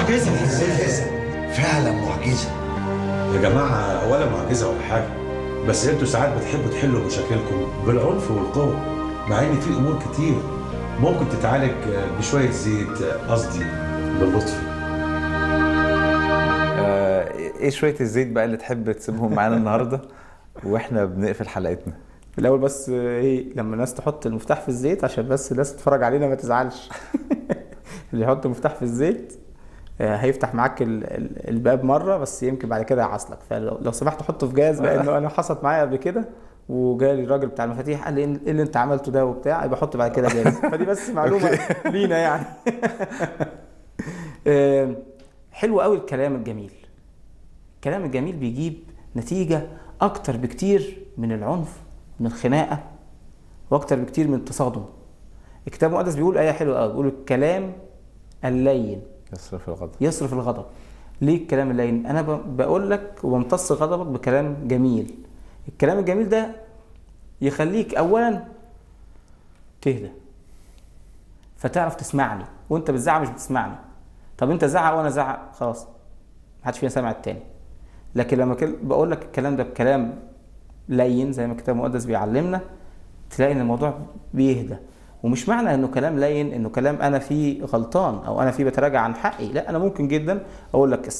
معجزه معجزة فعلا معجزة يا جماعة ولا معجزة ولا حاجة بس انتوا ساعات بتحبوا تحلوا مشاكلكم بالعنف والقوة مع ان في امور كتير ممكن تتعالج بشوية زيت قصدي باللطف آه، ايه شويه الزيت بقى اللي تحب تسيبهم معانا النهارده واحنا بنقفل حلقتنا في الاول بس آه، ايه لما الناس تحط المفتاح في الزيت عشان بس الناس تتفرج علينا ما تزعلش اللي يحط المفتاح في الزيت آه، هيفتح معاك ال- ال- الباب مره بس يمكن بعد كده يعصلك فلو لو سمحت حطه في جاز لانه انا حصلت معايا قبل كده وجالي الراجل بتاع المفاتيح قال لي ايه اللي انت عملته ده وبتاع يبقى حط بعد كده جاز فدي بس معلومه لينا يعني آه، حلو قوي الكلام الجميل الكلام الجميل بيجيب نتيجة أكتر بكتير من العنف من الخناقة وأكتر بكتير من التصادم الكتاب المقدس بيقول آية حلوة قوي بيقول الكلام اللين يصرف الغضب يصرف الغضب ليه الكلام اللين أنا ب- بقول لك وبمتص غضبك بكلام جميل الكلام الجميل ده يخليك أولا تهدى فتعرف تسمعني وانت بتزعق مش بتسمعني طب انت زعق وانا زعق خلاص محدش فينا سامع التاني لكن لما كل- بقول لك الكلام ده بكلام لين زي ما الكتاب المقدس بيعلمنا تلاقي ان الموضوع بيهدى ومش معنى انه كلام لين انه كلام انا فيه غلطان او انا فيه بتراجع عن حقي لا انا ممكن جدا اقول لك